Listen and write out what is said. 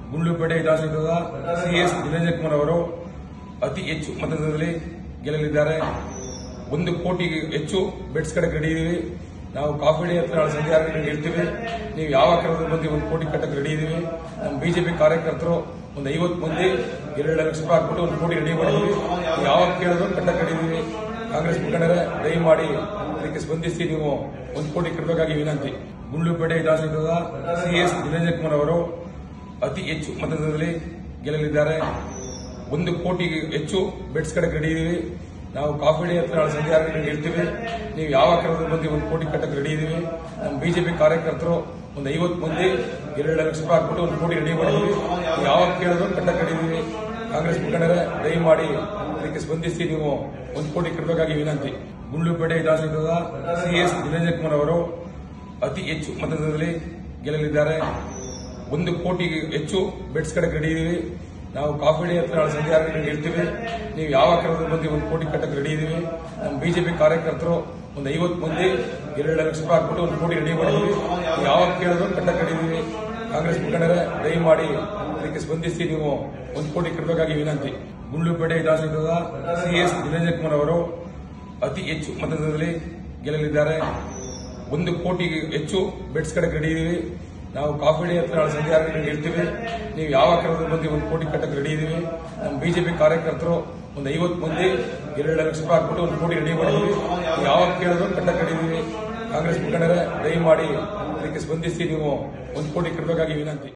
ಗುಂಡ್ಲುಪೇಟೆ ವಿಧಾನಸಭೆದ ಸಿಎಸ್ ನಿರಂಜನ್ ಕುಮಾರ್ ಅವರು ಅತಿ ಹೆಚ್ಚು ಮತದಲ್ಲಿ ಗೆಲ್ಲಲಿದ್ದಾರೆ ಒಂದು ಕೋಟಿಗೆ ಹೆಚ್ಚು ಬೆಡ್ಸ್ ಕಡೆ ರೆಡಿ ಇದೀವಿ ನಾವು ಕಾಫಿ ಡೇ ಹತ್ರ ನಾಳೆ ಸಂಜೆ ಆರು ಗಂಟೆಗೆ ಇರ್ತೀವಿ ನೀವು ಯಾವ ಕ್ರಮದಲ್ಲಿ ಬಂದು ಒಂದು ಕೋಟಿ ಕಟ್ಟಕ್ಕೆ ರೆಡಿ ಇದೀವಿ ನಮ್ಮ ಬಿಜೆಪಿ ಕಾರ್ಯಕರ್ತರು ಒಂದು ಐವತ್ತು ಮಂದಿ ಎರಡು ಲಕ್ಷ ರೂಪಾಯಿ ಹಾಕ್ಬಿಟ್ಟು ಒಂದು ಕೋಟಿ ರೆಡಿ ಮಾಡಿದ್ವಿ ನೀವು ಯಾವಾಗ ಕೇಳಿದ್ರು ಕಟ್ಟಕ್ಕೆ ರೆಡಿ ಇದೀವಿ ಕಾಂಗ್ರೆಸ್ ಮುಖಂಡರೇ ದಯಮಾಡಿ ಇದಕ್ಕೆ ಸ್ಪಂದಿಸಿ ನೀವು ಒಂದು ಕೋಟಿ ಕಟ್ಟಬೇಕಾಗಿ ವಿನಂತಿ ಗುಂಡ್ಲುಪೇಟೆ ವಿಧಾನಸಭೆದ ಸಿಎಸ್ ನಿರಂಜನ್ ಕುಮಾರ್ ಅವರು ಅತಿ ಹೆಚ್ಚು ಮತದಲ್ಲಿ ಗೆಲ್ಲಲಿದ್ದಾರೆ ಒಂದು ಕೋಟಿಗೆ ಹೆಚ್ಚು ಬೆಡ್ಸ್ ಕಡೆ ರೆಡಿ ಇದೀವಿ ನಾವು ಕಾಫಿ ಡೇ ಹತ್ರ ನಾಳೆ ಸಂಜೆ ಆರು ಗಂಟೆಗೆ ಇರ್ತೀವಿ ನೀವು ಯಾವ ಕ್ರಮದಲ್ಲಿ ಬಂದು ಒಂದು ಕೋಟಿ ಕಟ್ಟಕ್ಕೆ ರೆಡಿ ಇದೀವಿ ನಮ್ಮ ಬಿಜೆಪಿ ಕಾರ್ಯಕರ್ತರು ಒಂದು ಐವತ್ತು ಮಂದಿ ಎರಡು ಲಕ್ಷ ರೂಪಾಯಿ ಹಾಕ್ಬಿಟ್ಟು ಒಂದು ಕೋಟಿ ರೆಡಿ ಮಾಡಿದ್ವಿ ನೀವು ಯಾವಾಗ ಕೇಳಿದ್ರು ಕಟ್ಟಕ್ಕೆ ರೆಡಿ ಇದೀವಿ ಕಾಂಗ್ರೆಸ್ ಮುಖಂಡರೇ ದಯಮಾಡಿ ಇದಕ್ಕೆ ಸ್ಪಂದಿಸಿ ನೀವು ಒಂದು ಕೋಟಿ ಕಟ್ಟಬೇಕಾಗಿ ವಿನಂತಿ ಗುಂಡ್ಲುಪೇಟೆ ವಿಧಾನಸಭೆದ ಸಿಎಸ್ ನಿರಂಜನ್ ಕುಮಾರ್ ಅವರು ಅತಿ ಹೆಚ್ಚು ಮತದಲ್ಲಿ ಗೆಲ್ಲಲಿದ್ದಾರೆ ಒಂದು ಕೋಟಿಗೆ ಹೆಚ್ಚು ಬೆಡ್ಸ್ ಕಡೆ ರೆಡಿ ಇದೀವಿ ನಾವು ಕಾಫಿ ಡೇ ಹತ್ರ ನಾಳೆ ಸಂಜೆ ಆರು ಗಂಟೆಗೆ ಇರ್ತೀವಿ ನೀವು ಯಾವ ಕ್ರಮದಲ್ಲಿ ಬಂದು ಒಂದು ಕೋಟಿ ಕಟ್ಟಕ್ಕೆ ರೆಡಿ ಇದೀವಿ ನಮ್ಮ ಬಿಜೆಪಿ ಕಾರ್ಯಕರ್ತರು ಒಂದು ಐವತ್ತು ಮಂದಿ ಎರಡು ಲಕ್ಷ ರೂಪಾಯಿ ಹಾಕ್ಬಿಟ್ಟು ಒಂದು ಕೋಟಿ ರೆಡಿ ಮಾಡಿದ್ವಿ ನೀವು ಯಾವಾಗ ಕೇಳಿದ್ರು ಕಟ್ಟಕ್ಕೆ ರೆಡಿ ಇದೀವಿ ಕಾಂಗ್ರೆಸ್ ಮುಖಂಡರೇ ದಯಮಾಡಿ ಇದಕ್ಕೆ ಸ್ಪಂದಿಸಿ ನೀವು ಒಂದು ಕೋಟಿ ಕಟ್ಟಬೇಕಾಗಿ ವಿನಂತಿ ಗುಂಡ್ಲುಪೇಟೆ ವಿಧಾನಸಭೆದ ಸಿಎಸ್ ನಿರಂಜನ್ ಕುಮಾರ್ ಅವರು ಅತಿ ಹೆಚ್ಚು ಮತದಲ್ಲಿ ಗೆಲ್ಲಲಿದ್ದಾರೆ ಒಂದು ಕೋಟಿಗೆ ಹೆಚ್ಚು ಬೆಡ್ಸ್ ಕಡೆ ರೆಡಿ ಇದೀವಿ ನಾವು ಕಾಫಿ ಡೇ ಹತ್ರ ನಾಳೆ ಸಂಜೆ ಆರು ಗಂಟೆಗೆ ಇರ್ತೀವಿ ನೀವು ಯಾವ ಕ್ರಮದಲ್ಲಿ ಬಂದು ಒಂದು ಕೋಟಿ ಕಟ್ಟಕ್ಕೆ ರೆಡಿ ಇದೀವಿ ನಮ್ಮ ಬಿಜೆಪಿ ಕಾರ್ಯಕರ್ತರು ಒಂದು ಐವತ್ತು ಮಂದಿ ಎರಡು ಲಕ್ಷ ರೂಪಾಯಿ ಹಾಕ್ಬಿಟ್ಟು ಒಂದು ಕೋಟಿ ರೆಡಿ ಮಾಡಿದ್ವಿ ನೀವು ಯಾವಾಗ ಕೇಳಿದ್ರು ಕಟ್ಟಕ್ಕೆ ರೆಡಿ ಇದೀವಿ ಕಾಂಗ್ರೆಸ್ ಮುಖಂಡರೇ ದಯಮಾಡಿ ಇದಕ್ಕೆ ಸ್ಪಂದಿಸಿ ನೀವು ಒಂದು ಕೋಟಿ ಕಟ್ಟಬೇಕಾಗಿ ವಿನಂತಿ